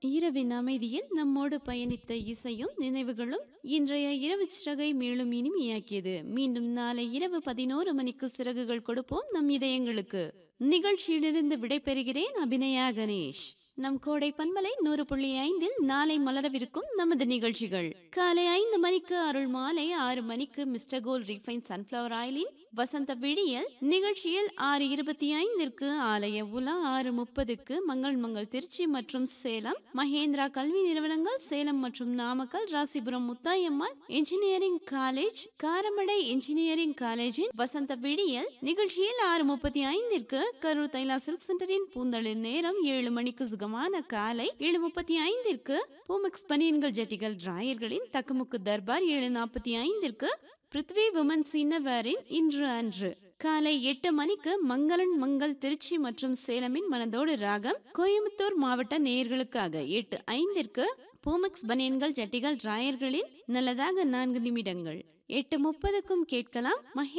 இரவின் அமைதியில் நம்மோடு பயணித்த இசையும் நினைவுகளும் இன்றைய இரவு சிறகை மேலும் இனிமையாக்கியது மீண்டும் நாளை இரவு பதினோரு மணிக்கு சிறகுகள் கொடுப்போம் நம் இதயங்களுக்கு நிகழ்ச்சியிலிருந்து விடைபெறுகிறேன் அபிநயா கணேஷ் நம் கோடை பண்பலை நூறு புள்ளி ஐந்தில் நாளை மலரவிருக்கும் நமது நிகழ்ச்சிகள் காலை ஐந்து மணிக்கு அருள் மாலை ஆறு மணிக்கு மிஸ்டர் கோல் ரீஃபைன் சன்ஃபிளவர் ஆயிலின் வசந்த விடியல் நிகழ்ச்சியில் ஆறு இருபத்தி ஐந்திற்கு ஆலய உலா ஆறு முப்பதுக்கு மங்கள் மங்கள் திருச்சி மற்றும் சேலம் மகேந்திரா கல்வி நிறுவனங்கள் சேலம் மற்றும் Namakkal Rasipuram Muthayammal engineering college Karamadai engineering காலேஜின் வசந்த விடியல் நிகழ்ச்சியில் ஆறு முப்பத்தி ஐந்திற்கு கரூர் தைலா சில்க் சென்டரின் பூந்தளிர் நேரம் ஏழு மணிக்கு சுகமான காலை ஏழு முப்பத்தி ஐந்திற்கு பூமெக்ஸ் பனியன்கள் ஜட்டிகள் டிராயர்களின் தக்குமுக்கு தர்பார் ஏழு நாற்பத்தி ஐந்திற்கு பிருத்வி விமன் சின்னவேரின் இன்று அன்று காலை எட்டு மணிக்கு மங்களன் மங்கள் திருச்சி மற்றும் சேலமின் மனதோடு ராகம் கோயம்புத்தூர் மாவட்ட நேயர்களுக்காக எட்டு ஐந்திற்கு பூமெக்ஸ் பனியன்கள் ஜட்டிகள் டிராயர்களில் நல்லதாக நான்கு நிமிடங்கள் எட்டு முப்பதுக்கும் கேட்கலாம் மகே